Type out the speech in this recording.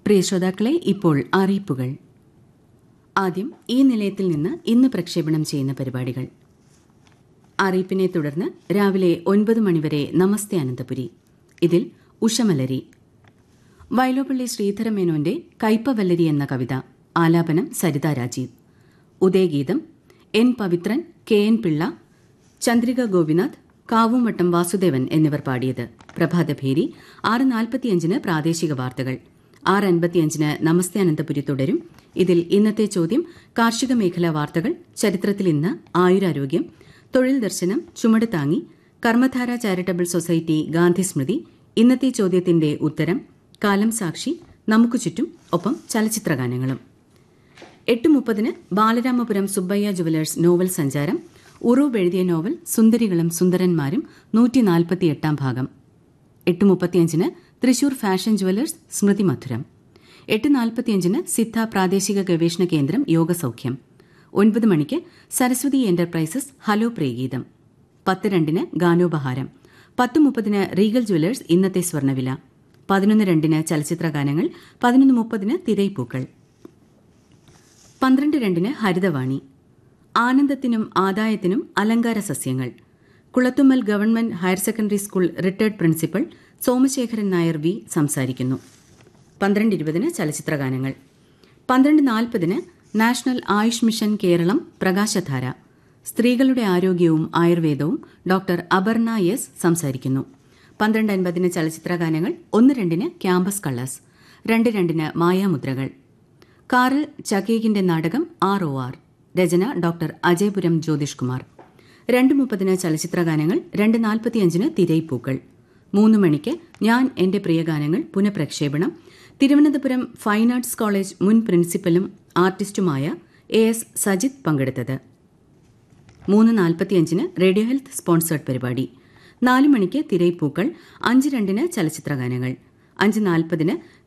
പ്രിയ ശ്രോതാക്കളെ ഇപ്പോൾ അറിയിപ്പുകൾ ആദ്യം ഈ നിലയത്തിൽ നിന്ന് ഇന്ന് പ്രക്ഷേപണം ചെയ്യുന്ന പരിപാടികൾ അറിയിപ്പിനെ തുടർന്ന് രാവിലെ ഒൻപത് മണിവരെ നമസ്തേ അനന്തപുരി ഇതിൽ ഉഷമലരി വയലോപ്പള്ളി ശ്രീധരമേനോന്റെ കൈപ്പവല്ലരി എന്ന കവിത ആലാപനം Saritha Rajeev Udayageetham N Pavithran K N Pillai Chandrika Gopinath Kavumvattam Vasudevan എന്നിവർ പാടിയത് പ്രഭാതഭേരി ആറ് നാൽപ്പത്തിയഞ്ചിന് പ്രാദേശിക വാർത്തകൾ ആറ് അൻപത്തിയഞ്ചിന് നമസ്തേ അനന്തപുരി തുടരും ഇതിൽ ഇന്നത്തെ ചോദ്യം കാർഷിക മേഖലാ വാർത്തകൾ ചരിത്രത്തിൽ ഇന്ന് ആയുരാരോഗ്യം തൊഴിൽ ദർശനം ചുമട് താങ്ങി കർമ്മധാര ചാരിറ്റബിൾ സൊസൈറ്റി ഗാന്ധി സ്മൃതി ഇന്നത്തെ ചോദ്യത്തിന്റെ ഉത്തരം കാലം സാക്ഷി നമുക്ക് ചുറ്റും ഒപ്പം ചലച്ചിത്രഗാനങ്ങളും എട്ട് മുപ്പതിന് ബാലരാമപുരം സുബ്ബയ്യ ജുവലേഴ്സ് നോവൽ സഞ്ചാരം ഉറൂബ് എഴുതിയ നോവൽ സുന്ദരികളും സുന്ദരന്മാരും നൂറ്റി നാൽപ്പത്തിയെട്ടാം ഭാഗം എട്ട് മുപ്പത്തിയഞ്ചിന് തൃശൂർ ഫാഷൻ ജുവലേഴ്സ് സ്മൃതി മധുരം എട്ട് നാൽപ്പത്തിയഞ്ചിന് സിദ്ധ പ്രാദേശിക ഗവേഷണ കേന്ദ്രം യോഗസൌഖ്യം ഒൻപത് മണിക്ക് സരസ്വതി എന്റർപ്രൈസസ് ഹലോ പ്രിയഗീതം പത്ത് രണ്ടിന് ഗാനോപഹാരം പത്ത് മുപ്പതിന് റീഗൽ ജുവലേഴ്സ് ഇന്നത്തെ സ്വർണ്ണവില പതിനൊന്ന് രണ്ടിന് ചലച്ചിത്രഗാനങ്ങൾ പതിനൊന്ന് മുപ്പതിന് തിരൈപ്പൂക്കൾ പന്ത്രണ്ട് രണ്ടിന് ഹരിതവാണി ആനന്ദത്തിനും ആദായത്തിനും അലങ്കാര സസ്യങ്ങൾ Kulathummal government higher secondary school retired principal Somasekharan Nair V സംസാരിക്കുന്നു പന്ത്രണ്ട് ഇരുപതിന് ചലച്ചിത്രഗാനങ്ങൾ പന്ത്രണ്ട് നാൽപ്പതിന് നാഷണൽ ആയുഷ് മിഷൻ കേരളം പ്രകാശധാര സ്ത്രീകളുടെ ആരോഗ്യവും ആയുർവേദവും ഡോക്ടർ അപർണ എസ് സംസാരിക്കുന്നു പന്ത്രണ്ട് അൻപതിന് ചലച്ചിത്രഗാനങ്ങൾ ഒന്ന് രണ്ടിന് ക്യാമ്പസ് കളേഴ്സ് രണ്ട് രണ്ടിന് മായാമുദ്രകൾ കാറൽ ചകേകിന്റെ നാടകം ആർ ഒ ആർ രചന ഡോക്ടർ അജയപുരം ജ്യോതിഷ് കുമാർ രണ്ട് മുപ്പതിന് ചലച്ചിത്രഗാനങ്ങൾ രണ്ട് നാൽപ്പത്തിയഞ്ചിന് തിരൈപ്പൂക്കൾ മൂന്ന് മണിക്ക് ഞാൻ എന്റെ പ്രിയഗാനങ്ങൾ പുനഃപ്രക്ഷേപണം തിരുവനന്തപുരം ഫൈൻ ആർട്സ് കോളേജ് മുൻ പ്രിൻസിപ്പലും ആർട്ടിസ്റ്റുമായ എ എസ് സജിത് പങ്കെടുത്തത് മൂന്ന് നാൽപ്പത്തിയഞ്ചിന് റേഡിയോ ഹെൽത്ത് സ്പോൺസേർഡ് പരിപാടി നാല് മണിക്ക് തിരൈപ്പൂക്കൾ അഞ്ച് രണ്ടിന് ചലച്ചിത്രഗാനങ്ങൾ അഞ്ച് നാൽപ്പതിന്